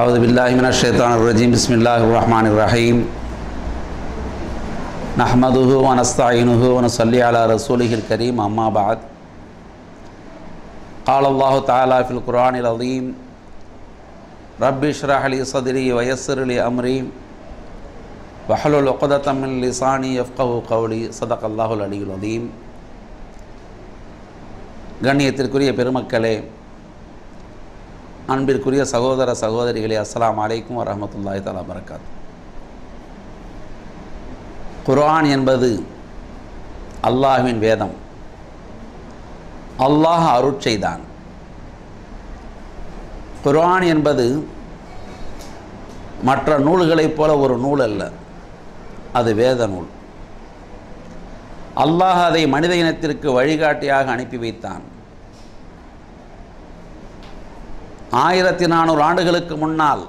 أعوذ بالله من الشيطان الرجيم بسم الله الرحمن الرحيم نحمده ونستعينه ونصلي على رسوله الكريم أما بعد قال الله تعالى في القرآن العظيم رب اشرح لي صدري ويسر لي أمري وحلل عقدة من لساني يفقه قولي صدق الله العلي العظيم கண்ணியத்திற்குரிய பெருமக்களே அன்பிற்குரிய சகோதர சகோதரிகளே அஸ்ஸலாமு அலைக்கும் வரஹ்மத்துல்லாஹி தஆலா வரகாத் குர்ஆன் என்பது அல்லாஹ்வின் வேதம் அல்லாஹ் அருட்செய்தான் குர்ஆன் என்பது மற்ற நூல்களைப் போல ஒரு நூல் அல்ல அது வேத நூல் அல்லாஹ் அதை மனித இனத்திற்கு வழிகாட்டியாக அனுப்பி வைத்தான் ஆயிரத்தி நானூறு ஆண்டுகளுக்கு முன்னால்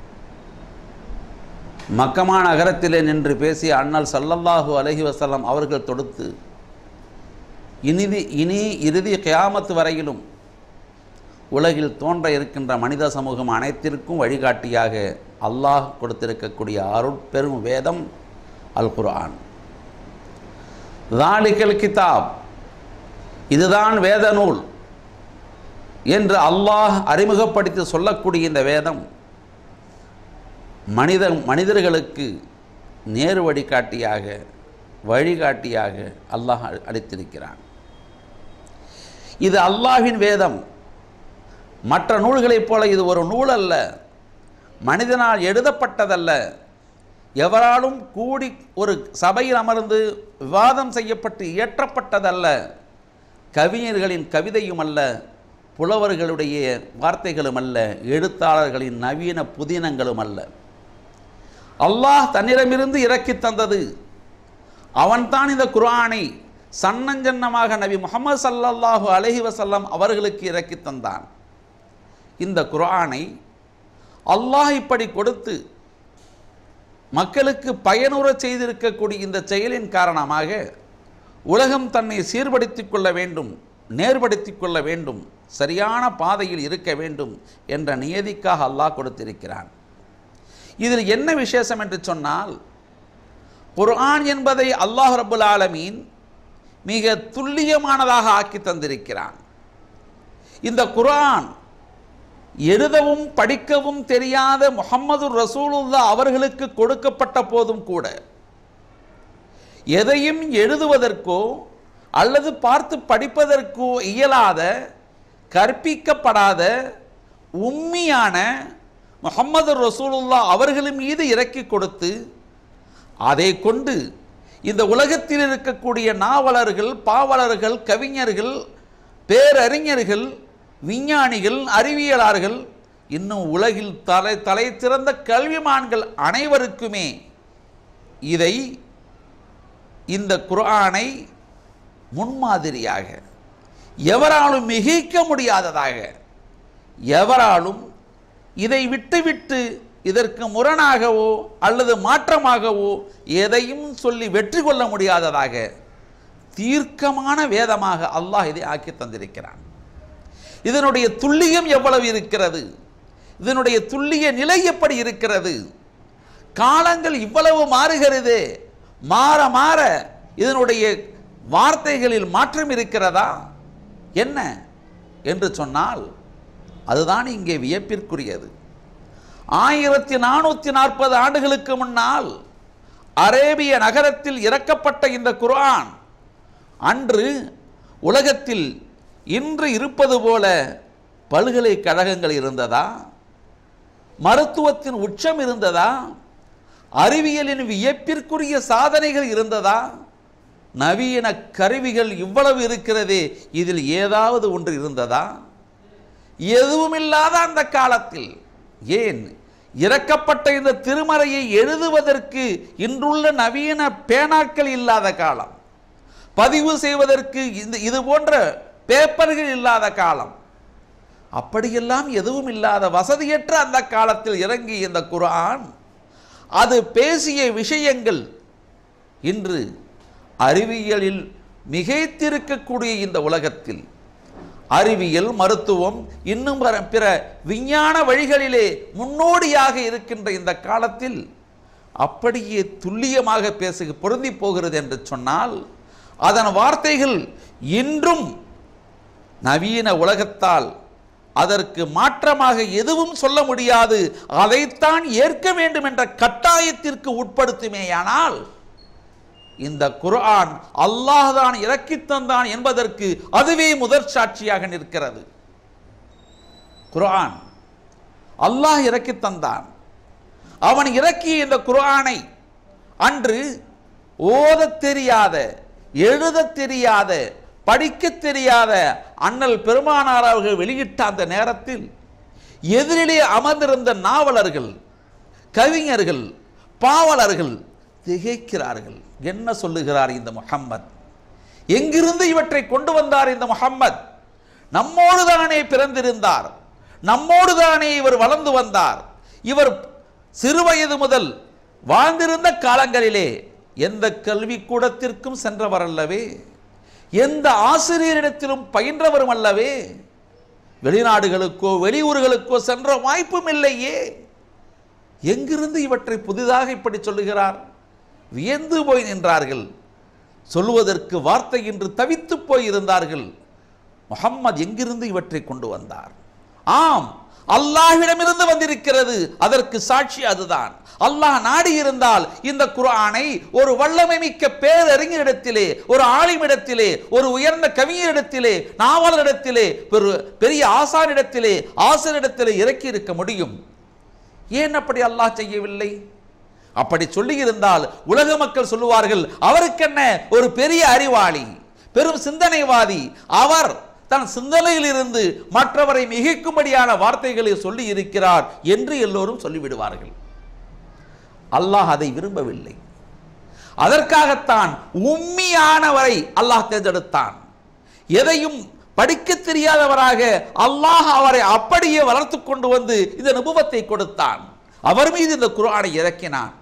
மக்கமா நகரத்திலே நின்று பேசிய அண்ணல் சல்லல்லாஹு அலஹி வசல்லம் அவர்கள் தொடுத்து இனிதி இனி இறுதி கியாமத்து வரையிலும் உலகில் தோன்ற இருக்கின்ற மனித சமூகம் அனைத்திற்கும் வழிகாட்டியாக அல்லாஹ் கொடுத்திருக்கக்கூடிய அருட்பெரும் வேதம் அல் குர்ஆன் தாலிகல் கிதாப் இதுதான் வேத நூல் என்று அல்லாஹ் அறிமுகப்படுத்தி சொல்லக்கூடிய இந்த வேதம் மனித மனிதர்களுக்கு நேரு வழிகாட்டியாக வழிகாட்டியாக அல்லாஹ் அளித்திருக்கிறான் இது அல்லாஹ்வின் வேதம் மற்ற நூல்களைப் போல இது ஒரு நூல் அல்ல மனிதனால் எழுதப்பட்டதல்ல எவராலும் கூடி ஒரு சபையில் அமர்ந்து விவாதம் செய்யப்பட்டு இயற்றப்பட்டதல்ல கவிஞர்களின் கவிதையும் அல்ல புலவர்களுடைய வார்த்தைகளும் அல்ல எழுத்தாளர்களின் நவீன புதினங்களும் அல்ல அல்லாஹ் தன்னிடமிருந்து இறக்கி தந்தது அவன்தான் இந்த குர்ஆனை சன்னஞ்சன்னமாக நபி முகமது சல்லல்லாஹு அலஹி வசல்லம் அவர்களுக்கு இறக்கி தந்தான் இந்த குர்ஆனை அல்லாஹ் இப்படி கொடுத்து மக்களுக்கு பயனுறச் செய்திருக்கக்கூடிய இந்த செயலின் காரணமாக உலகம் தன்னை சீர்படுத்திக் கொள்ள வேண்டும் நேர்படுத்திக் கொள்ள வேண்டும் சரியான பாதையில் இருக்க வேண்டும் என்ற நியதிக்காக அல்லாஹ் கொடுத்திருக்கிறான் இதில் என்ன விசேஷம் என்று சொன்னால் குர்ஆன் என்பதை அல்லாஹ் ரபுல் ஆலமீன் மிக துல்லியமானதாக ஆக்கி தந்திருக்கிறான் இந்த குர்ஆன் எழுதவும் படிக்கவும் தெரியாத முகம்மது ரசூலுல்லா அவர்களுக்கு கொடுக்கப்பட்ட போதும் கூட எதையும் எழுதுவதற்கோ அல்லது பார்த்து படிப்பதற்கோ இயலாத கற்பிக்கப்படாத உண்மையான முகம்மது ரசூலுல்லா அவர்கள் மீது இறக்கி கொடுத்து அதை கொண்டு இந்த உலகத்தில் இருக்கக்கூடிய நாவலர்கள் பாவலர்கள் கவிஞர்கள் பேரறிஞர்கள் விஞ்ஞானிகள் அறிவியலாளர்கள் இன்னும் உலகில் தலை தலை திறந்த கல்விமான்கள் அனைவருக்குமே இதை இந்த குர்ஆனை முன்மாதிரியாக எவராலும் மிகைக்க முடியாததாக எவராலும் இதை விட்டுவிட்டு இதற்கு முரணாகவோ அல்லது மாற்றமாகவோ எதையும் சொல்லி வெற்றி கொள்ள முடியாததாக தீர்க்கமான வேதமாக அல்லாஹ் இதை ஆக்கி தந்திருக்கிறான் இதனுடைய துல்லியம் எவ்வளவு இருக்கிறது இதனுடைய துல்லிய நிலை எப்படி இருக்கிறது காலங்கள் இவ்வளவு மாறுகிறது மாற மாற இதனுடைய வார்த்தைகளில் மாற்றம் இருக்கிறதா என்ன என்று சொன்னால் அதுதான் இங்கே வியப்பிற்குரியது ஆயிரத்தி நானூற்றி நாற்பது ஆண்டுகளுக்கு முன்னால் அரேபிய நகரத்தில் இறக்கப்பட்ட இந்த குர்ஆன் அன்று உலகத்தில் இன்று இருப்பது போல பல்கலைக்கழகங்கள் இருந்ததா மருத்துவத்தின் உச்சம் இருந்ததா அறிவியலின் வியப்பிற்குரிய சாதனைகள் இருந்ததா நவீன கருவிகள் இவ்வளவு இருக்கிறதே இதில் ஏதாவது ஒன்று இருந்ததா எதுவுமில்லாத அந்த காலத்தில் ஏன் இறக்கப்பட்ட இந்த திருமறையை எழுதுவதற்கு இன்றுள்ள நவீன பேனாக்கள் இல்லாத காலம் பதிவு செய்வதற்கு இந்த இது போன்ற பேப்பர்கள் இல்லாத காலம் அப்படியெல்லாம் எதுவும் இல்லாத வசதியற்ற அந்த காலத்தில் இறங்கி இந்த குர்ஆன் அது பேசிய விஷயங்கள் இன்று அறிவியலில் மிகைத்திருக்கக்கூடிய இந்த உலகத்தில் அறிவியல் மருத்துவம் இன்னும் பிற- பிற விஞ்ஞான வழிகளிலே முன்னோடியாக இருக்கின்ற இந்த காலத்தில் அப்படியே துல்லியமாக பேசு பொருந்தி போகிறது என்று சொன்னால் அதன் வார்த்தைகள் இன்றும் நவீன உலகத்தால் அதற்கு மாற்றமாக எதுவும் சொல்ல முடியாது அதைத்தான் ஏற்க வேண்டும் என்ற கட்டாயத்திற்கு உட்படுத்துமேயானால் இந்த குர்ஆன் அல்லாஹ் தான் இறக்கித் தந்தான் என்பதற்கு அதுவே முதற் சாட்சியாக நிற்கிறது குர்ஆன் அல்லாஹ் இறக்கித் தந்தான் அவன் இறக்கிய இந்த குர்ஆனை அன்று ஓதத் தெரியாத எழுதத் தெரியாத படிக்கத் தெரியாத அண்ணல் பெருமானார் அவர்கள் வெளியிட்ட அந்த நேரத்தில் எதிரிலே அமர்ந்திருந்த நாவலர்கள் கவிஞர்கள் பாவலர்கள் திகைக்கிறார்கள் என்ன சொல்லுகிறார் இந்த முஹம்மத் எங்கிருந்து இவற்றை கொண்டு வந்தார் இந்த முஹம்மத் நம்மோடு தானே பிறந்திருந்தார் நம்மோடு தானே இவர் வளர்ந்து வந்தார் இவர் சிறுவயது முதல் வாழ்ந்திருந்த காலங்களிலே எந்த கல்வி கூடத்திற்கும் சென்றவர் அல்லவே எந்த ஆசிரியரிடத்திலும் பயின்றவரும் அல்லவே வெளிநாடுகளுக்கோ வெளியூர்களுக்கோ சென்ற வாய்ப்பும் இல்லையே எங்கிருந்து இவற்றை புதிதாக இப்படி சொல்லுகிறார் வியந்து போய் நின்றார்கள் சொல்லுவதற்கு வார்த்தையின்றி தவித்து போய் இருந்தார்கள் முஹம்மது எங்கிருந்து இவற்றை கொண்டு வந்தார் ஆம் அல்லாஹ்விடமிருந்து வந்திருக்கிறது அதற்கு சாட்சி அதுதான் அல்லாஹ் நாடி இருந்தால் இந்த குர்ஆனை ஒரு வல்லமை மிக்க பேரறிஞரிடத்திலே ஒரு ஆலிமிடத்திலே ஒரு உயர்ந்த கவிஞரிடத்திலே நாவலரிடத்திலே ஒரு பெரிய ஆசாரிடத்திலே ஆசிரியரிடத்திலே இறக்கி இருக்க முடியும் ஏன் அப்படி அல்லாஹ் செய்யவில்லை அப்படி சொல்லியிருந்தால் உலக மக்கள் சொல்லுவார்கள் அவருக்கென்ன ஒரு பெரிய அறிவாளி பெரும் சிந்தனைவாதி அவர் தன் சிந்தனையிலிருந்து மற்றவரை மிகைக்கும்படியான வார்த்தைகளை சொல்லி இருக்கிறார் என்று எல்லோரும் சொல்லிவிடுவார்கள் அல்லாஹ் அதை விரும்பவில்லை அதற்காகத்தான் உம்மியானவரை அல்லாஹ் தேர்ந்தெடுத்தான் எதையும் படிக்க தெரியாதவராக அல்லாஹ் அவரை அப்படியே வளர்த்து கொண்டு வந்து இந்த நுபுவத்தை கொடுத்தான் அவர் மீது இந்த குர்ஆனை இறக்கினான்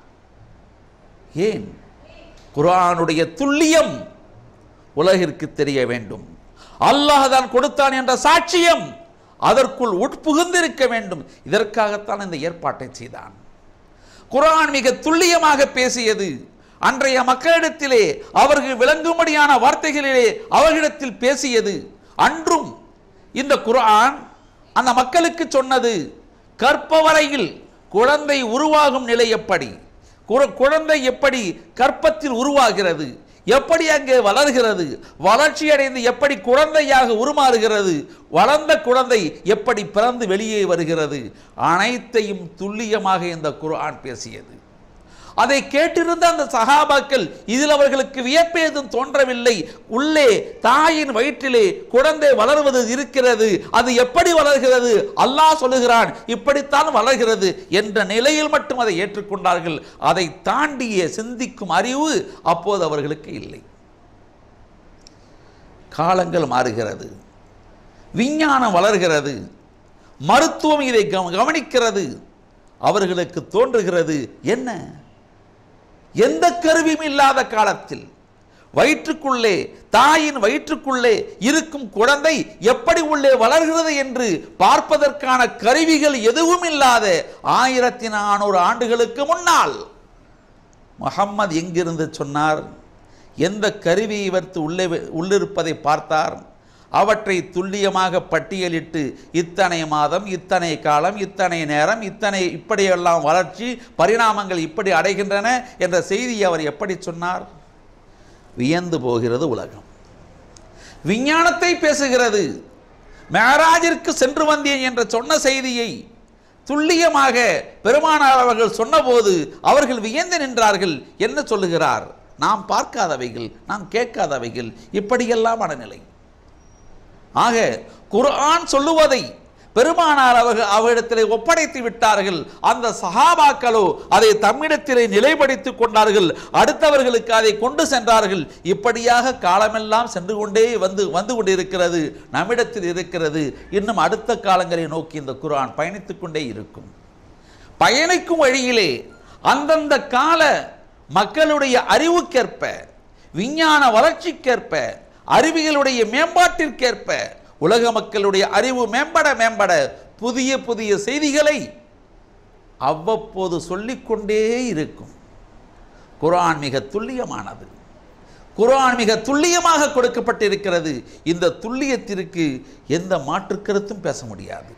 ஏன் குர்ஆனுடைய துல்லியம் உலகிற்கு தெரிய வேண்டும் அல்லாஹ் தான் கொடுத்தான் என்ற சாட்சியம் அதற்குள் உட்புகுந்திருக்க வேண்டும் இதற்காகத்தான் இந்த ஏற்பாட்டை செய்தான் குர்ஆன் மிக துல்லியமாக பேசியது அன்றைய மக்களிடத்திலே அவர்கள் விளங்கும்படியான வார்த்தைகளிலே அவர்களிடத்தில் பேசியது அன்றும் இந்த குர்ஆன் அந்த மக்களுக்கு சொன்னது கற்பவரையில் குழந்தை உருவாகும் நிலை எப்படி குர- குழந்தை எப்படி கற்பத்தில் உருவாகிறது எப்படி அங்கே வளர்கிறது வளர்ச்சி அடைந்து எப்படி குழந்தையாக உருமாறுகிறது வளர்ந்த குழந்தை எப்படி பிறந்து வெளியே வருகிறது அனைத்தையும் துல்லியமாக இந்த குர்ஆன் பேசியது அதை கேட்டிருந்த அந்த சகாபாக்கள் இதில் அவர்களுக்கு வியப்பு ஏதும் தோன்றவில்லை உள்ளே தாயின் வயிற்றிலே குழந்தை வளர்வது இருக்கிறது அது எப்படி வளர்கிறது அல்லாஹ் சொல்லுகிறான் இப்படித்தான் வளர்கிறது என்ற நிலையில் மட்டும் அதை ஏற்றுக்கொண்டார்கள் அதை தாண்டிய சிந்திக்கும் அறிவு அப்போது அவர்களுக்கு இல்லை காலங்கள் மாறுகிறது விஞ்ஞானம் வளர்கிறது மருத்துவம் இதை கவ- கவனிக்கிறது அவர்களுக்கு தோன்றுகிறது என்ன எந்த கருவியும் இல்லாத காலத்தில் வயிற்றுக்குள்ளே தாயின் வயிற்றுக்குள்ளே இருக்கும் குழந்தை எப்படி உள்ளே வளர்கிறது என்று பார்ப்பதற்கான கருவிகள் எதுவும் இல்லாத ஆயிரத்தி நானூறு ஆண்டுகளுக்கு முன்னால் முகம்மது எங்கிருந்து சொன்னார் எந்த கருவி இவர்த்து உள்ளே உள்ளிருப்பதை பார்த்தார் அவற்றை துல்லியமாக பட்டியலிட்டு இத்தனை மாதம் இத்தனை காலம் இத்தனை நேரம் இத்தனை இப்படியெல்லாம் வளர்ச்சி பரிணாமங்கள் இப்படி அடைகின்றன என்ற செய்தியை அவர் எப்படி சொன்னார் வியந்து போகிறது உலகம் விஞ்ஞானத்தை பேசுகிறது மேராஜிற்கு சென்று வந்தேன் என்ற சொன்ன செய்தியை துல்லியமாக பெருமானார் அவர்கள் சொன்னபோது அவர்கள் வியந்து நின்றார்கள் என்ன சொல்லுகிறார் நாம் பார்க்காதவைகள் நாம் கேட்காதவைகள் இப்படியெல்லாம் மனநிலை ஆக குர்ஆன் சொல்லுவதை பெருமானார் அவர்கள் அவரிடத்திலே ஒப்படைத்து விட்டார்கள் அந்த சஹாபாக்களோ அதை தம்மிடத்திலே நிலைப்படுத்திக் கொண்டார்கள் அடுத்தவர்களுக்கு அதை கொண்டு சென்றார்கள் இப்படியாக காலமெல்லாம் சென்று கொண்டே வந்து வந்து கொண்டிருக்கிறது நம்மிடத்தில் இருக்கிறது இன்னும் அடுத்த காலங்களை நோக்கி இந்த குர்ஆன் பயணித்துக் கொண்டே இருக்கும் பயணிக்கும் வழியிலே அந்தந்த கால மக்களுடைய அறிவுக்கேற்ப விஞ்ஞான வளர்ச்சிக்கேற்ப அறிவியலுடைய மேம்பாட்டிற்கேற்ப உலக மக்களுடைய அறிவு மேம்பட மேம்பட புதிய புதிய செய்திகளை அவ்வப்போது சொல்லிக்கொண்டே இருக்கும் குர்ஆன் மிக துல்லியமானது குர்ஆன் மிக துல்லியமாக கொடுக்கப்பட்டிருக்கிறது இந்த துல்லியத்திற்கு எந்த மாற்று கருத்தும் பேச முடியாது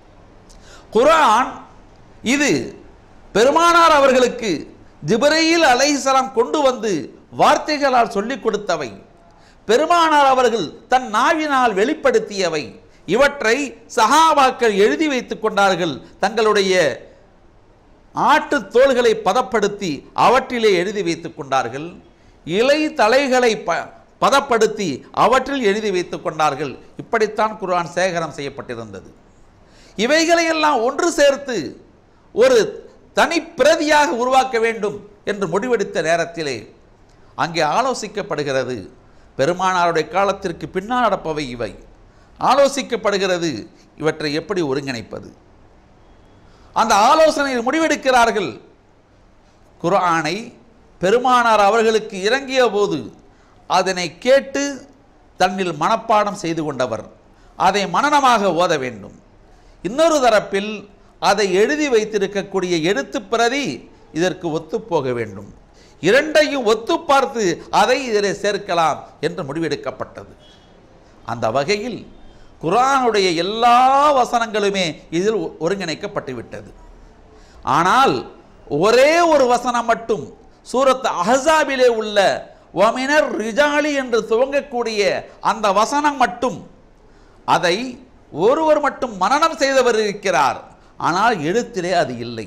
குர்ஆன் இது பெருமானார் அவர்களுக்கு ஜிப்ரீல் அலைஹிஸ்ஸலாம் கொண்டு வந்து வார்த்தைகளால் சொல்லிக் கொடுத்தவை பெருமானார் அவர்கள் தன் நாவினால் வெளிப்படுத்தியவை இவற்றை சஹாபாக்கள் எழுதி வைத்துக் கொண்டார்கள் தங்களுடைய ஆட்டு தோள்களை பதப்படுத்தி அவற்றிலே எழுதி வைத்துக் கொண்டார்கள் இலை தலைகளை ப பதப்படுத்தி அவற்றில் எழுதி வைத்துக் கொண்டார்கள் இப்படித்தான் குர்ஆன் சேகரம் செய்யப்பட்டிருந்தது இவைகளையெல்லாம் ஒன்று சேர்த்து ஒரு தனி பிரதியாக உருவாக்க வேண்டும் என்று முடிவெடுத்த நேரத்திலே அங்கே ஆலோசிக்கப்படுகிறது பெருமானாருடைய காலத்திற்கு பின்னால் நடப்பவை இவை ஆலோசிக்கப்படுகிறது இவற்றை எப்படி ஒருங்கிணைப்பது அந்த ஆலோசனையில் முடிவெடுக்கிறார்கள் குர்ஆனை பெருமானார் அவர்களுக்கு இறங்கிய போது அதனை கேட்டு தன்னில் மனப்பாடம் செய்து கொண்டவர் அதை மனனமாக ஓத வேண்டும் இன்னொரு தரப்பில் அதை எழுதி வைத்திருக்கக்கூடிய எழுத்து பிரதி இதற்கு ஒத்துப்போக வேண்டும் இரண்டையும் ஒத்து பார்த்து அதை இதில் சேர்க்கலாம் என்று முடிவெடுக்கப்பட்டது அந்த வகையில் குர்ஆனுடைய எல்லா வசனங்களுமே இதில் ஒ- ஒருங்கிணைக்கப்பட்டு விட்டது ஆனால் ஒரே ஒரு வசனம் மட்டும் சூரத் அஹ்ஸாபிலே உள்ள வமினர் ரிஜாலி என்று துவங்கக்கூடிய அந்த வசனம் மட்டும் அதை ஒருவர் மட்டும் மனனம் செய்தவர் இருக்கிறார் ஆனால் எழுத்திலே அது இல்லை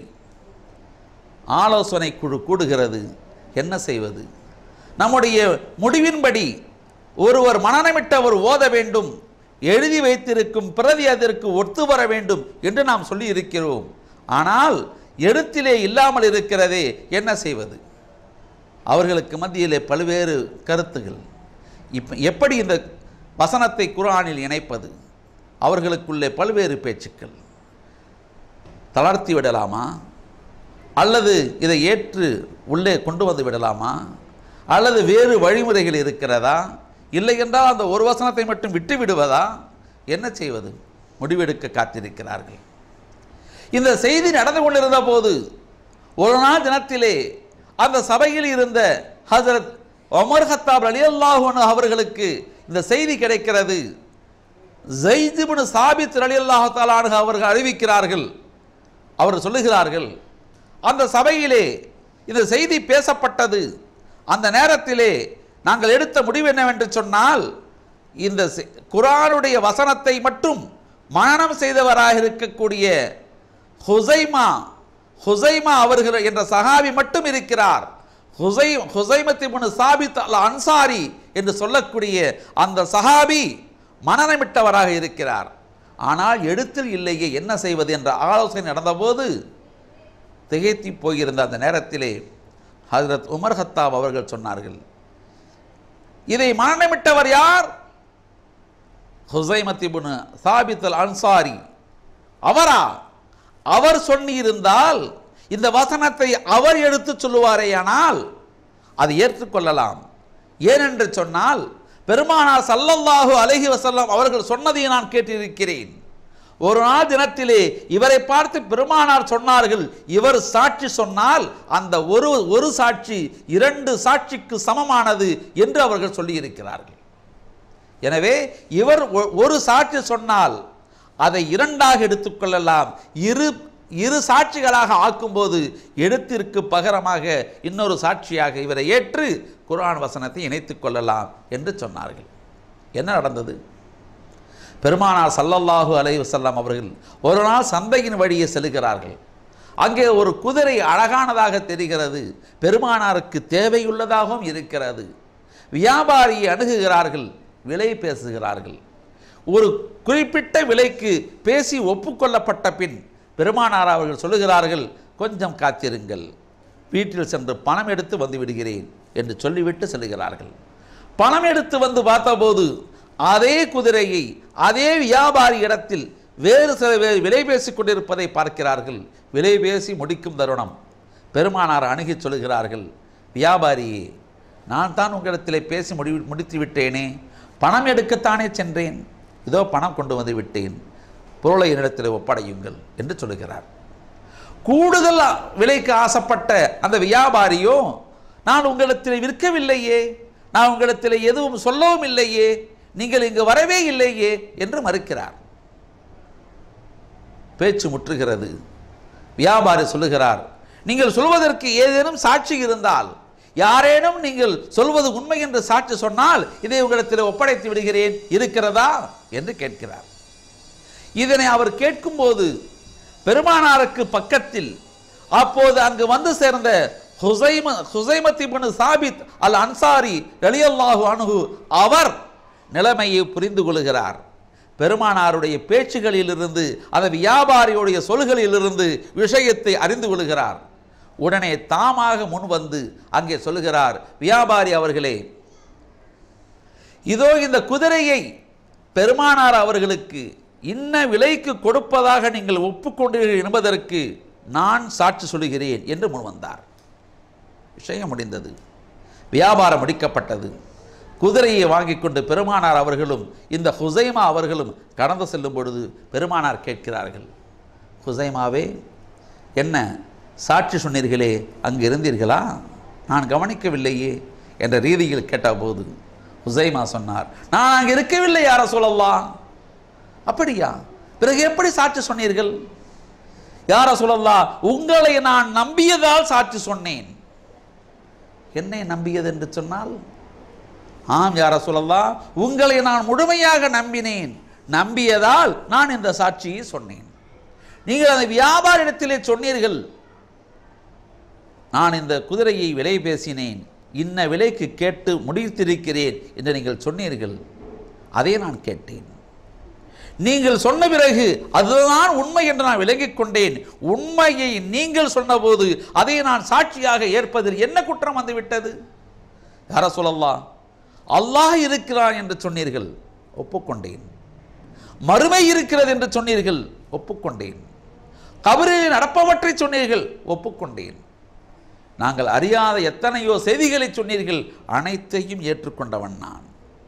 ஆலோசனை குழு கூடுகிறது என்ன செய்வது நம்முடைய முடிவின்படி ஒருவர் மனநமிட்டவர் ஓத வேண்டும் எழுதி வைத்திருக்கும் பிரதி அதற்கு ஒத்து வர வேண்டும் என்று நாம் சொல்லி இருக்கிறோம் ஆனால் எழுத்திலே இல்லாமல் இருக்கிறதே என்ன செய்வது அவர்களுக்கு மத்தியிலே பல்வேறு கருத்துகள் இப்போ எப்படி இந்த வசனத்தை குர்ஆனில் இணைப்பது அவர்களுக்குள்ளே பல்வேறு பேச்சுக்கள் தளர்த்தி விடலாமா அல்லது இதை ஏற்று உள்ளே கொண்டு வந்து விடலாமா அல்லது வேறு வழிமுறைகள் இருக்கிறதா இல்லை என்றால் அந்த ஒரு வசனத்தை மட்டும் விட்டு விடுவதா என்ன செய்வது முடிவெடுக்க காத்திருக்கிறார்கள் இந்த செய்தி நடந்து கொண்டிருந்த போது ஒரு நாள் தினத்திலே அந்த சபையில் இருந்த ஹசரத் ஒமர் ஹத்தாப் அலி அல்லாஹன் அவர்களுக்கு இந்த செய்தி கிடைக்கிறது ஜெய்திபுன் சாபித் அலி அல்லாஹாலானு அவர்கள் அறிவிக்கிறார்கள் அவர் சொல்லுகிறார்கள் அந்த சபையிலே இந்த செய்தி பேசப்பட்டது அந்த நேரத்திலே நாங்கள் எடுத்த முடிவு என்னவென்று சொன்னால் இந்த செ- குர்ஆனுடைய வசனத்தை மட்டும் மனனம் செய்தவராக இருக்கக்கூடிய ஹுசைமா ஹுசைமா அவர்கள் என்ற சஹாபி மட்டும் இருக்கிறார் ஹுசை ஹுசைமத்திபுன் சாபித் அல் அன்சாரி என்று சொல்லக்கூடிய அந்த சஹாபி மனநமிட்டவராக இருக்கிறார் ஆனால் எழுத்தில் இல்லையே என்ன செய்வது என்ற ஆலோசனை நடந்தபோது திகைத்து போயிருந்த அந்த நேரத்திலே ஹஜரத் உமர் ஹத்தாப் அவர்கள் சொன்னார்கள் இதை மரணமிட்டவர் யார் ஹுசைமத்திபுன் சாபித் அல் அன்சாரி அவரா அவர் சொன்னியிருந்தால் இந்த வசனத்தை அவர் எடுத்து சொல்லுவாரேயானால் அது ஏற்றுக்கொள்ளலாம் ஏனென்று சொன்னால் பெருமானார் ஸல்லல்லாஹு அலைஹி வஸல்லம் அவர்கள் சொன்னதை நான் கேட்டிருக்கிறேன் ஒரு நாள் தினத்திலே இவரை பார்த்து பெருமானார் சொன்னார்கள் இவர் சாட்சி சொன்னால் அந்த ஒரு ஒரு சாட்சி இரண்டு சாட்சிக்கு சமமானது என்று அவர்கள் சொல்லியிருக்கிறார்கள் எனவே இவர் ஒ- ஒரு சாட்சி சொன்னால் அதை இரண்டாக எடுத்துக்கொள்ளலாம் இரு இரு சாட்சிகளாக ஆக்கும்போது எழுத்திற்கு பகரமாக இன்னொரு சாட்சியாக இவரை ஏற்று குர்ஆன் வசனத்தை இணைத்துக் கொள்ளலாம் என்று சொன்னார்கள் என்ன நடந்தது பெருமானார் ஸல்லல்லாஹு அலைஹி வஸல்லம் அவர்கள் ஒரு நாள் சந்தையின் வழியே செல்கிறார்கள் அங்கே ஒரு குதிரை அழகானதாக தெரிகிறது பெருமானாருக்கு தேவையுள்ளதாகவும் இருக்கிறது வியாபாரியை அணுகுகிறார்கள் விலை பேசுகிறார்கள் ஒரு குறிப்பிட்ட விலைக்கு பேசி ஒப்புக்கொள்ளப்பட்ட பின் பெருமானார் அவர்கள் சொல்லுகிறார்கள் கொஞ்சம் காத்திருங்கள் வீட்டில் சென்று பணம் எடுத்து வந்து விடுகிறேன் என்று சொல்லிவிட்டு செல்கிறார்கள் பணம் எடுத்து வந்து பார்த்தபோது அதே குதிரையை அதே வியாபாரி இடத்தில் வேறு சில பேர் விலை பேசிக் கொண்டிருப்பதை பார்க்கிறார்கள் விலை பேசி முடிக்கும் தருணம் பெருமானார் அணுகிச் சொல்லுகிறார்கள் வியாபாரியே நான் தான் உங்களிடத்திலே பேசி முடி முடித்து விட்டேனே பணம் எடுக்கத்தானே சென்றேன் இதோ பணம் கொண்டு வந்து விட்டேன் பொருளை என்னிடத்தில் ஒப்படையுங்கள் என்று சொல்லுகிறார் கூடுதல் விலைக்கு ஆசைப்பட்ட அந்த வியாபாரியோ நான் உங்களிடத்தில் விற்கவில்லையே நான் உங்களிடத்தில் எதுவும் சொல்லவும் இல்லையே நீங்கள் இங்கு வரவே இல்லையே என்று மறுக்கிறார் பேச்சு முற்றுகிறது வியாபாரி சொல்லுகிறார் நீங்கள் சொல்வதற்கு ஏதேனும் சாட்சி இருந்தால் யாரேனும் நீங்கள் சொல்வது உண்மை என்று சாட்சி சொன்னால் இதை உங்களிடத்தில் ஒப்படைத்து விடுகிறேன் இருக்கிறதா என்று கேட்கிறார் இதனை அவர் கேட்கும்போது பெருமானாருக்கு பக்கத்தில் அப்போது அங்கு வந்து சேர்ந்த ஹுசைம ஹுசைமத் இப்னு சாபித் அல் அன்சாரி ரலியல்லாஹு அன்ஹு அவர் நிலைமையை புரிந்து கொள்கிறார் பெருமானாருடைய பேச்சுகளிலிருந்து அந்த வியாபாரியுடைய சொல்களிலிருந்து விஷயத்தை அறிந்து கொள்கிறார் உடனே தாமாக முன் வந்து அங்கே சொல்லுகிறார் வியாபாரி அவர்களே இதோ இந்த குதிரையை பெருமானார் அவர்களுக்கு இன்ன விலைக்கு கொடுப்பதாக நீங்கள் ஒப்புக்கொண்டீர்கள் என்பதற்கு நான் சாட்சி சொல்கிறேன் என்று முன் வந்தார் விஷயம் முடிந்தது வியாபாரம் முடிக்கப்பட்டது குதிரையை வாங்கி கொண்டு பெருமானார் அவர்களும் இந்த ஹுசைமா அவர்களும் கடந்து செல்லும் பொழுது பெருமானார் கேட்கிறார்கள் ஹுசைமாவே என்ன சாட்சி சொன்னீர்களே அங்கு இருந்தீர்களா நான் கவனிக்கவில்லையே என்ற ரீதியில் கேட்டபோது ஹுசைமா சொன்னார் நான் அங்கே இருக்கவில்லை யார சொல்லலாம் அப்படியா பிறகு எப்படி சாட்சி சொன்னீர்கள் யார சொல்லலாம் உங்களை நான் நம்பியதால் சாட்சி சொன்னேன் என்னை நம்பியது என்று சொன்னால் ஆம் யார சொல்லலாம் உங்களை நான் முழுமையாக நம்பினேன் நம்பியதால் நான் இந்த சாட்சியை சொன்னேன் நீங்கள் அந்த வியாபாரிடத்திலே சொன்னீர்கள் நான் இந்த குதிரையை விலை பேசினேன் இன்ன விலைக்கு கேட்டு முடித்திருக்கிறேன் என்று நீங்கள் சொன்னீர்கள் அதை நான் கேட்டேன் நீங்கள் சொன்ன பிறகு அதுதான் உண்மை என்று நான் விலகிக் கொண்டேன் உண்மையை நீங்கள் சொன்னபோது அதை நான் சாட்சியாக ஏற்பதில் என்ன குற்றம் வந்து விட்டது யார சொல்லலாம் அல்லாஹ் இருக்கிறான் என்று சொன்னீர்கள் ஒப்புக்கொண்டேன் மறுமை இருக்கிறது என்று சொன்னீர்கள் ஒப்புக்கொண்டேன் கபரில் நடப்பவற்றை சொன்னீர்கள் ஒப்புக்கொண்டேன் நாங்கள் அறியாத எத்தனையோ செய்திகளை சொன்னீர்கள் அனைத்தையும் ஏற்றுக்கொண்டவன் நான்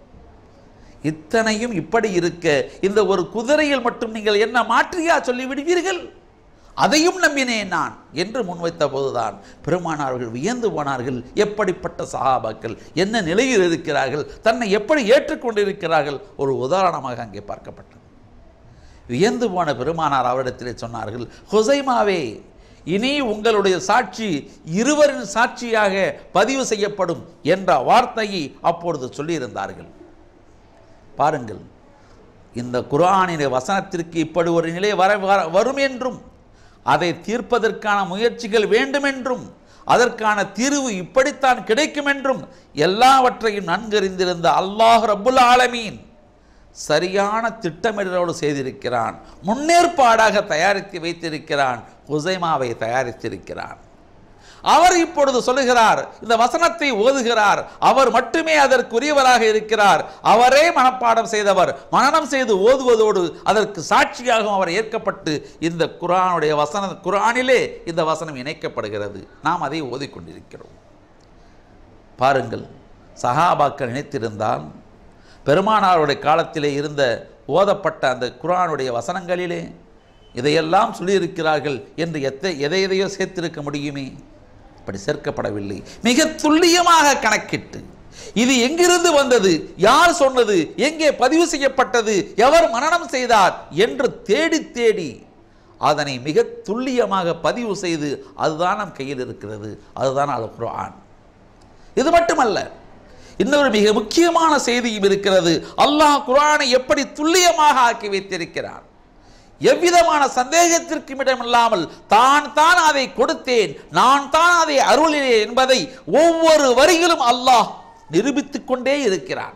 இத்தனையும் இப்படி இருக்க இந்த ஒரு குதிரையில் மட்டும் நீங்கள் என்ன மாற்றியா சொல்லி விடுவீர்கள் அதையும் நம்பினேன் நான் என்று முன்வைத்த போதுதான் பெருமானார்கள் வியந்து போனார்கள் எப்படிப்பட்ட சகாபாக்கள் என்ன நிலையில் இருக்கிறார்கள் தன்னை எப்படி ஏற்றுக்கொண்டிருக்கிறார்கள் ஒரு உதாரணமாக அங்கே பார்க்கப்பட்டது வியந்து போன பெருமானார் அவரிடத்திலே சொன்னார்கள் ஹுசைமாவே இனி உங்களுடைய சாட்சி இருவரின் சாட்சியாக பதிவு செய்யப்படும் என்ற வார்த்தையை அப்பொழுது சொல்லியிருந்தார்கள் பாருங்கள் இந்த குர்ஆனின் வசனத்திற்கு இப்படி ஒரு நிலை வர வர- வரும் என்றும் அதை தீர்ப்பதற்கான முயற்சிகள் வேண்டுமென்றும் அதற்கான தீர்வு இப்படித்தான் கிடைக்கும் என்றும் எல்லாவற்றையும் நன்கறிந்திருந்த அல்லாஹ் ரப்புல் ஆலமீன் சரியான திட்டமிடலோடு செய்திருக்கிறான் முன்னேற்பாடாக தயாரித்து வைத்திருக்கிறான் ஹுசைமாவை தயாரித்திருக்கிறான் அவர் இப்பொழுது சொல்லுகிறார் இந்த வசனத்தை ஓதுகிறார் அவர் மட்டுமே அதற்குரியவராக இருக்கிறார் அவரே மனப்பாடம் செய்தவர் மனனம் செய்து ஓதுவதோடு அதற்கு சாட்சியாகவும் அவர் ஏற்கப்பட்டு இந்த குர்ஆனுடைய வசன குர்ஆனிலே இந்த வசனம் இணைக்கப்படுகிறது நாம் அதை ஓதிக்கொண்டிருக்கிறோம் பாருங்கள் சஹாபாக்கள் நினைத்திருந்தால் பெருமானாருடைய காலத்திலே இருந்த ஓதப்பட்ட அந்த குர்ஆனுடைய வசனங்களிலே இதையெல்லாம் சொல்லியிருக்கிறார்கள் என்று எத்தை எதை எதையோ சேர்த்திருக்க முடியுமே அப்படி சேர்க்கப்படவில்லை மிக துல்லியமாக கணக்கிட்டு இது எங்கிருந்து வந்தது யார் சொன்னது எங்கே பதிவு செய்யப்பட்டது எவர் மனனம் செய்தார் என்று தேடி தேடி அதனை மிக துல்லியமாக பதிவு செய்து அதுதான் நம் கையில் இருக்கிறது அதுதான் அல் குர்ஆன் இது மட்டுமல்ல இன்னொரு மிக முக்கியமான செய்தியும் இருக்கிறது அல்லாஹ் குர்ஆனை எப்படி துல்லியமாக ஆக்கி வைத்திருக்கிறான் எவ்விதமான சந்தேகத்திற்கும் இடமில்லாமல் தான் தான் அதை கொடுத்தேன் நான் தான் அதை அருளினேன் என்பதை ஒவ்வொரு வரியிலும் அல்லாஹ் நிரூபித்துக் கொண்டே இருக்கிறான்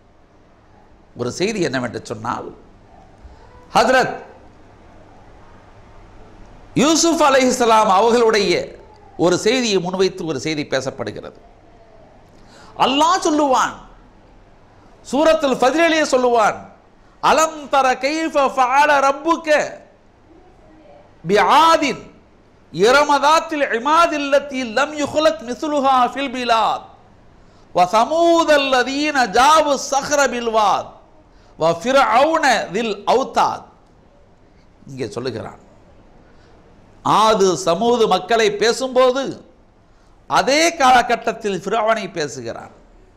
ஒரு செய்தி என்னவென்று சொன்னால் ஹஜ்ரத் யூசுப் அலைஹிஸ்ஸலாம் அவர்களுடைய ஒரு செய்தியை முன்வைத்து ஒரு செய்தி பேசப்படுகிறது அல்லாஹ் சொல்லுவான் சூரத்துல் ஃபஜ்ரிலே சொல்லுவான் அலம் தர கைஃப ஃபஅல ரப்புக பிஆதின் இரமதாத்தில் இமாதில்லத்தி லம் யுஹ்லக் மிஸ்லுஹா ஃபில் பிலாத் وثمود الذين جابوا الصخر بالواد வஃபிரவுன தில் அவுத்தாத் இங்கே சொல்லுகிறான் ஆது சமூக மக்களை பேசும்போது அதே காலகட்டத்தில் ஃபிரௌனை பேசுகிறான்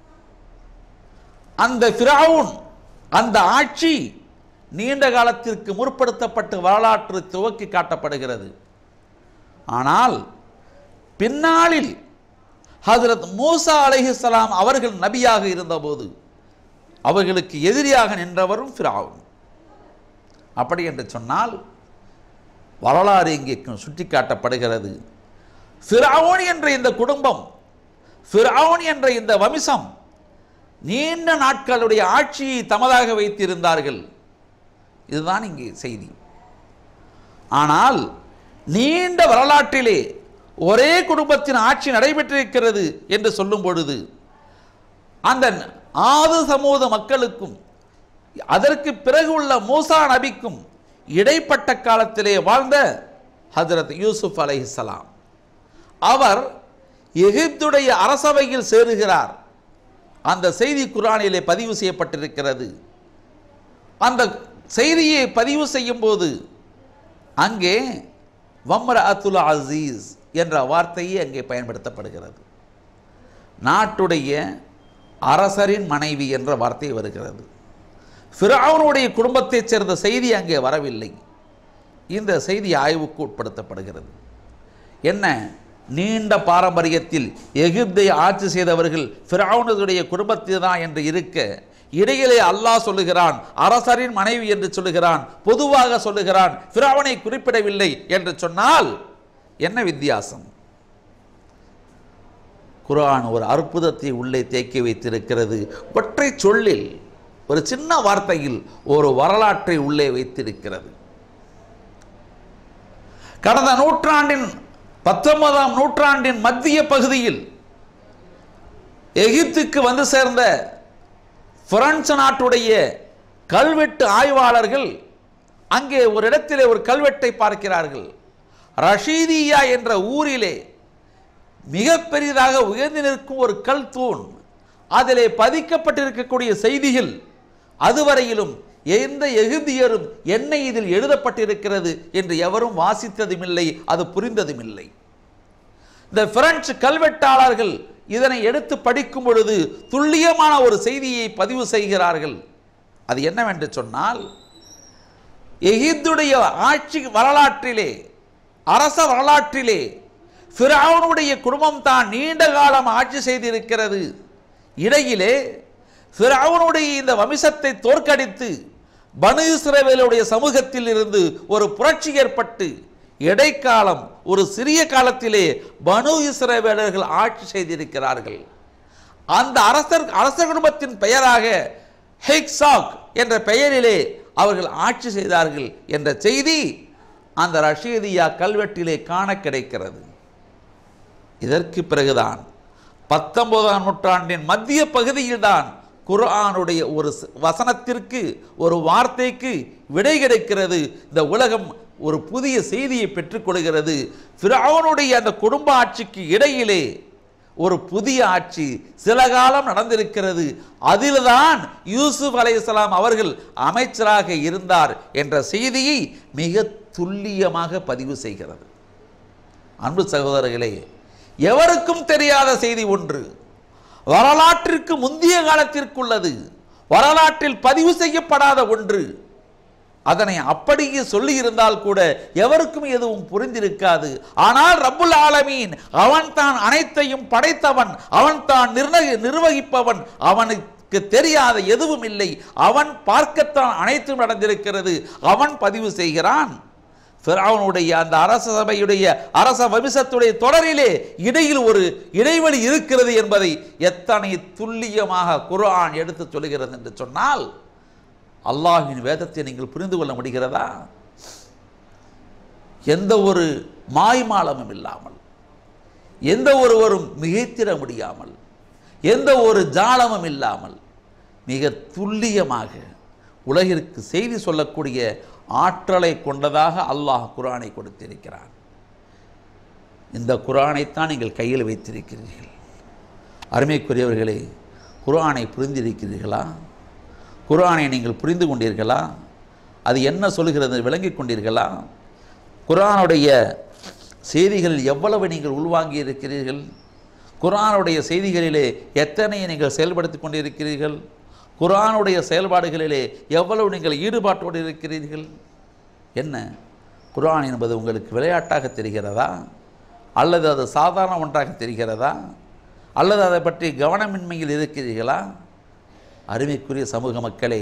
அந்த ஃபிரௌன் அந்த ஆட்சி நீண்ட காலத்திற்கு முற்படுத்தப்பட்டு வரலாற்று துவக்கி காட்டப்படுகிறது ஆனால் பின்னாளில் ஹஜரத் மூசா அலைஹிஸ்ஸலாம் அவர்கள் நபியாக இருந்தபோது அவர்களுக்கு எதிரியாக நின்றவரும் ஃபிரௌன் அப்படி என்று சொன்னால் வரலாறு இங்கே சுட்டிக்காட்டப்படுகிறது ஃபிரௌன் என்ற இந்த குடும்பம் ஃபிரௌன் என்ற இந்த வம்சம் நீண்ட நாட்களுடைய ஆட்சியை தமதாக வைத்திருந்தார்கள் இதுதான் இங்கே செய்தி ஆனால் நீண்ட வரலாற்றிலே ஒரே குடும்பத்தின் ஆட்சி நடைபெற்றிருக்கிறது என்று சொல்லும் பொழுது அந்த ஆது சமூக மக்களுக்கும் அதற்கு பிறகு உள்ள மூசா நபிக்கும் இடைப்பட்ட காலத்திலே வாழ்ந்த ஹஜரத் யூசுப் அலைஹிஸ்ஸலாம் அவர் எகிப்துடைய அரசவையில் சேருகிறார் அந்த செய்தி குரானிலே பதிவு செய்யப்பட்டிருக்கிறது அந்த செய்தியை பதிவு செய்யும் போது அங்கே வம்ர அத்துல் அசீஸ் என்ற வார்த்தையே அங்கே பயன்படுத்தப்படுகிறது நாட்டுடைய அரசரின் மனைவி என்ற வார்த்தை வருகிறது ஃபிரௌனுடைய குடும்பத்தைச் சேர்ந்த செய்தி அங்கே வரவில்லை இந்த செய்தி ஆய்வுக்கு உட்படுத்தப்படுகிறது என்ன நீண்ட பாரம்பரியத்தில் எகிப்தை ஆட்சி செய்தவர்கள் ஃபிரௌனுடைய குடும்பத்தில் தான் என்று இருக்க இடையிலே அல்லாஹ் சொல்லுகிறான் அரசரின் மனைவி என்று சொல்லுகிறான் பொதுவாக சொல்லுகிறான் ஃபிரௌனை குறிப்பிடவில்லை என்று சொன்னால் என்ன வித்தியாசம் குர்ஆன் ஒரு அற்புதத்தை உள்ளே தேக்கி வைத்திருக்கிறது ஒற்றை சொல்லில் ஒரு சின்ன வார்த்தையில் ஒரு வரலாற்றை உள்ளே வைத்திருக்கிறது கடந்த நூற்றாண்டின் பத்தொன்பதாம் நூற்றாண்டின் மத்திய பகுதியில் எகிப்துக்கு வந்து சேர்ந்த பிரான்ஸ் நாட்டுடைய கல்வெட்டு ஆய்வாளர்கள் அங்கே ஒரு இடத்திலே ஒரு கல்வெட்டை பார்க்கிறார்கள் ரஷீதியா என்ற ஊரிலே மிக பெரிதாக உயர்ந்து நிற்கும் ஒரு கல் தூண் அதிலே பதிக்கப்பட்டிருக்கக்கூடிய செய்திகள் அதுவரையிலும் எந்த எகிப்தியரும் என்ன இதில் எழுதப்பட்டிருக்கிறது என்று எவரும் வாசித்ததுமில்லை அது புரிந்ததுமில்லை இந்த பிரெஞ்சு கல்வெட்டாளர்கள் இதனை எடுத்து படிக்கும் பொழுது துல்லியமான ஒரு செய்தியை பதிவு செய்கிறார்கள் அது என்னவென்று சொன்னால் எகிப்துடைய ஆட்சி வரலாற்றிலே அரச வரலாற்றிலே ஃபிரௌனுடைய குடும்பம் தான் நீண்ட காலம் ஆட்சி செய்திருக்கிறது இடையிலே ஃபிரௌனுடைய இந்த வம்சத்தை தோற்கடித்து பனு இஸ்ரவேலுடைய சமூகத்தில் இருந்து ஒரு புரட்சி ஏற்பட்டு இடைக்காலம் ஒரு சிறிய காலத்திலே பனு இஸ்ரவேலர்கள் ஆட்சி செய்திருக்கிறார்கள் அந்த அரசர் அரச குடும்பத்தின் பெயராக ஹெக்ஸாக் என்ற பெயரிலே அவர்கள் ஆட்சி செய்தார்கள் என்ற செய்தி அந்த ரஷீதியா கல்வெட்டிலே காண கிடைக்கிறது இதற்கு பிறகுதான் பத்தொன்பதாம் நூற்றாண்டின் மத்திய பகுதியில்தான் குர்ஆனுடைய ஒரு ச- வசனத்திற்கு ஒரு வார்த்தைக்கு விடை கிடைக்கிறது இந்த உலகம் ஒரு புதிய செய்தியை பெற்றுக்கொள்கிறது ஃபிரௌனுடைய அந்த குடும்ப ஆட்சிக்கு இடையிலே ஒரு புதிய ஆட்சி சில காலம் நடந்திருக்கிறது அதில்தான் யூசுப் அலைஹிஸ்ஸலாம் அவர்கள் அமைச்சராக இருந்தார் என்ற செய்தியை மிக துல்லியமாக பதிவு செய்கிறது அன்பு சகோதரர்களே எவருக்கும் தெரியாத செய்தி ஒன்று வரலாற்றிற்கு முந்தைய காலத்திற்குள்ளது வரலாற்றில் பதிவு செய்யப்படாத ஒன்று அதனை அப்படியே சொல்லி இருந்தால் கூட எவருக்கும் எதுவும் புரிந்திருக்காது ஆனால் ரப்புல் ஆலமீன் அவன் தான் அனைத்தையும் படைத்தவன் அவன் தான் நிர்ணய நிர்வகிப்பவன் அவனுக்கு தெரியாத எதுவும் இல்லை அவன் பார்க்கத்தான் அனைத்தும் நடந்திருக்கிறது அவன் பதிவு செய்கிறான் ஃபிரௌனுடைய அந்த அரச சபையுடைய அரச வம்சத்துடைய தொடரிலே இடையில் ஒரு இடைவெளி இருக்கிறது என்பதை எத்தனை துல்லியமாக குர்ஆன் எடுத்து சொல்லுகிறது என்று சொன்னால் அல்லாஹ்வின் வேதத்தை நீங்கள் புரிந்து கொள்ள முடிகிறதா எந்த ஒரு மாய்மாலமும் இல்லாமல் எந்த ஒருவரும் மிகைத்திட முடியாமல் எந்த ஒரு ஜாலமும் இல்லாமல் மிக துல்லியமாக உலகிற்கு செய்தி சொல்லக்கூடிய ஆற்றலை கொண்டதாக அல்லாஹ் குர்ஆனை கொடுத்திருக்கிறான் இந்த குர்ஆனைத்தான் நீங்கள் கையில் வைத்திருக்கிறீர்கள் அருமைக்குரியவர்களே குர்ஆனை புரிந்திருக்கிறீர்களா குர்ஆனை நீங்கள் புரிந்து கொண்டீர்களா அது என்ன சொல்கிறது விளங்கிக் கொண்டீர்களா குர்ஆனுடைய செய்திகளில் எவ்வளவு நீங்கள் உள்வாங்கி இருக்கிறீர்கள் குர்ஆனுடைய செய்திகளிலே எத்தனை நீங்கள் செயல்படுத்தி கொண்டிருக்கிறீர்கள் குர்ஆனுடைய செயல்பாடுகளிலே எவ்வளவு நீங்கள் ஈடுபாட்டோடு இருக்கிறீர்கள் என்ன குர்ஆன் என்பது உங்களுக்கு விளையாட்டாக தெரிகிறதா அல்லது அது சாதாரண ஒன்றாக தெரிகிறதா அல்லது அதை பற்றி கவனமின்மையில் இருக்கிறீர்களா அருமைக்குரிய சமூக மக்களே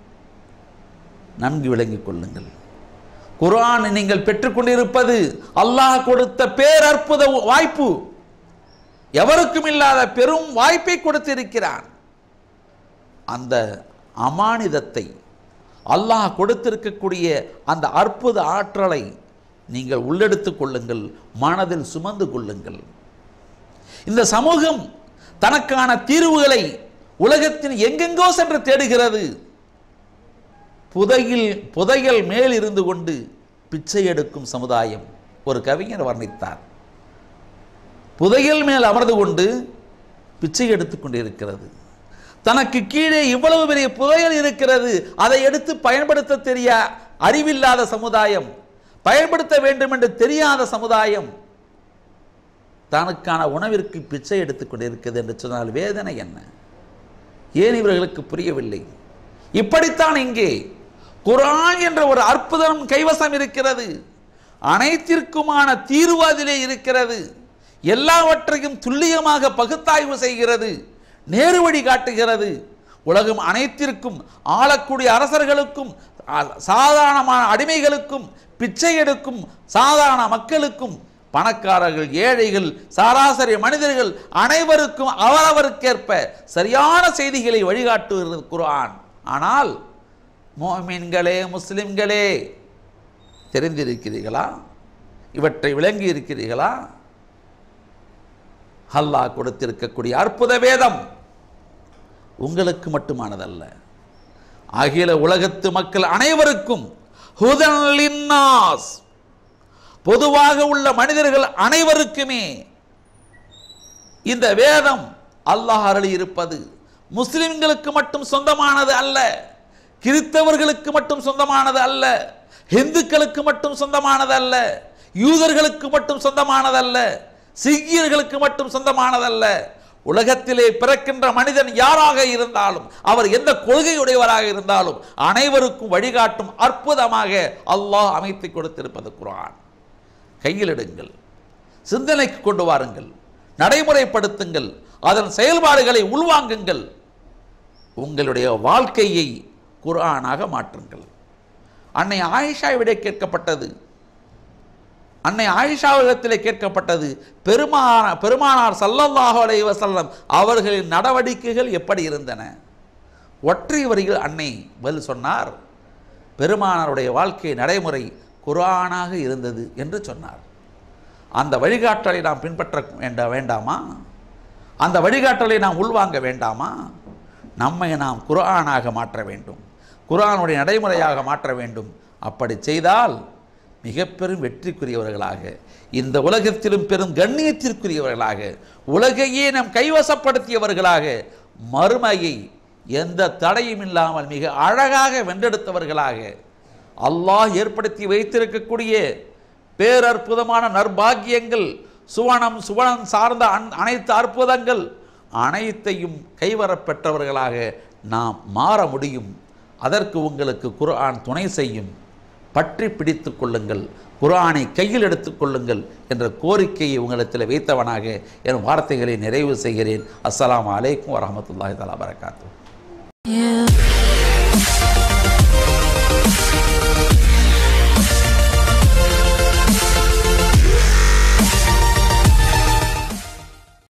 நன்கு விளங்கிக் கொள்ளுங்கள் குர்ஆன் நீங்கள் பெற்றுக்கொண்டிருப்பது அல்லாஹ் கொடுத்த பேரற்புத வாய்ப்பு எவருக்கும் இல்லாத பெரும் வாய்ப்பை கொடுத்திருக்கிறான் அந்த அமானிதத்தை அல்லாஹ் கொடுத்திருக்கக்கூடிய அந்த அற்புத ஆற்றலை நீங்கள் உள்ளெடுத்துக் கொள்ளுங்கள் மனதில் சுமந்து கொள்ளுங்கள் இந்த சமூகம் தனக்கான தீர்வுகளை உலகத்தில் எங்கெங்கோ சென்று தேடுகிறது புதையில் புதையல் மேல் இருந்து கொண்டு பிச்சை எடுக்கும் சமுதாயம் ஒரு கவிஞர் வர்ணித்தார் புதையல் மேல் அமர்ந்து கொண்டு பிச்சை எடுத்துக் கொண்டிருக்கிறது தனக்கு கீழே இவ்வளவு பெரிய புதையல் இருக்கிறது அதை எடுத்து பயன்படுத்த தெரிய அறிவில்லாத சமுதாயம் பயன்படுத்த வேண்டும் என்று தெரியாத சமுதாயம் தனக்கான உணவிற்கு பிச்சை எடுத்துக் கொண்டிருக்கிறது என்று சொன்னால் வேதனை என்ன ஏன் இவர்களுக்கு புரியவில்லை இப்படித்தான் இங்கே குர்ஆன் என்ற ஒரு அற்புதம் கைவசம் இருக்கிறது அனைத்திற்குமான தீர்வு அதிலே இருக்கிறது எல்லாவற்றையும் துல்லியமாக பகுத்தாய்வு செய்கிறது நேருவழி காட்டுகிறது உலகம் அனைத்திற்கும் ஆளக்கூடிய அரசர்களுக்கும் அ- சாதாரணமான அடிமைகளுக்கும் பிச்சை எடுக்கும் சாதாரண மக்களுக்கும் பணக்காரர்கள் ஏழைகள் சராசரி மனிதர்கள் அனைவருக்கும் அவரவருக்கேற்ப சரியான செய்திகளை வழிகாட்டுகிறது குர்ஆன் ஆனால் மோமின்களே முஸ்லிம்களே தெரிந்திருக்கிறீர்களா இவற்றை விளங்கி இருக்கிறீர்களா அல்லாஹ் கொடுத்திருக்கக்கூடிய அற்புத வேதம் உங்களுக்கு மட்டுமானதல்ல அகில உலகத்து மக்கள் அனைவருக்கும் ஹுதன் லின்னாஸ் பொதுவாக உள்ள மனிதர்கள் அனைவருக்குமே இந்த வேதம் அல்லாஹ் அருளி இருப்பது முஸ்லிம்களுக்கு மட்டும் சொந்தமானது அல்ல கிறிஸ்தவர்களுக்கு மட்டும் சொந்தமானது அல்ல இந்துக்களுக்கு மட்டும் சொந்தமானது அல்ல யூதர்களுக்கு மட்டும் சொந்தமானதல்ல சிக்கியர்களுக்கு மட்டும் சொந்தமானதல்ல உலகத்திலே பிறக்கின்ற மனிதன் யாராக இருந்தாலும் அவர் எந்த கொள்கையுடையவராக இருந்தாலும் அனைவருக்கும் வழிகாட்டும் அற்புதமாக அல்லாஹ் அமைத்து கொடுத்திருப்பது குர்ஆன் கையில் எடுங்கள் சிந்தனைக்கு கொண்டு வாருங்கள் நடைமுறைப்படுத்துங்கள் அதன் செயல்பாடுகளை உள்வாங்குங்கள் உங்களுடைய வாழ்க்கையை குர்ஆனாக மாற்றுங்கள் அன்னை ஆயிஷாவிட கேட்கப்பட்டது அன்னை ஆயிஷாவிடத்திலே கேட்கப்பட்டது பெருமான பெருமானார் ஸல்லல்லாஹு அலைஹி வஸல்லம் அவர்களின் நடவடிக்கைகள் எப்படி இருந்தன ஒற்றை வரியில் அன்னை பதில் சொன்னார் பெருமானாருடைய வாழ்க்கை நடைமுறை குர்ஆனாக இருந்தது என்று சொன்னார் அந்த வழிகாட்டலை நாம் பின்பற்ற வேண்ட வேண்டாமா அந்த வழிகாட்டலை நாம் உள்வாங்க வேண்டாமா நம்மை நாம் குர்ஆனாக மாற்ற வேண்டும் குர்ஆனுடைய நடைமுறையாக மாற்ற வேண்டும் அப்படி செய்தால் மிக பெரும் வெற்றிக்குரியவர்களாக இந்த உலகத்திலும் பெரும் கண்ணியத்திற்குரியவர்களாக உலகையே நம் கைவசப்படுத்தியவர்களாக மறுமையை எந்த தடையும் இல்லாமல் மிக அழகாக வென்றெடுத்தவர்களாக அல்லாஹ் ஏற்படுத்தி வைத்திருக்கக்கூடிய பேரற்புதமான நற்பாக்கியங்கள் சுவனம் சுவனம் சார்ந்த அன் அனைத்து அற்புதங்கள் அனைத்தையும் கைவரப் பெற்றவர்களாக நாம் மாற முடியும் அதற்கு உங்களுக்கு குர்ஆன் துணை செய்யும் பற்றி பிடித்து கொள்ளுங்கள் குர்ஆனை கையில் எடுத்துக் கொள்ளுங்கள் என்ற கோரிக்கையை உங்களிடத்தில் வைத்தவனாக என் வார்த்தைகளை நிறைவு செய்கிறேன் அஸ்ஸலாமு அலைக்கும் வரஹ்மத்துல்லாஹி தஆலா பரகாத்து يا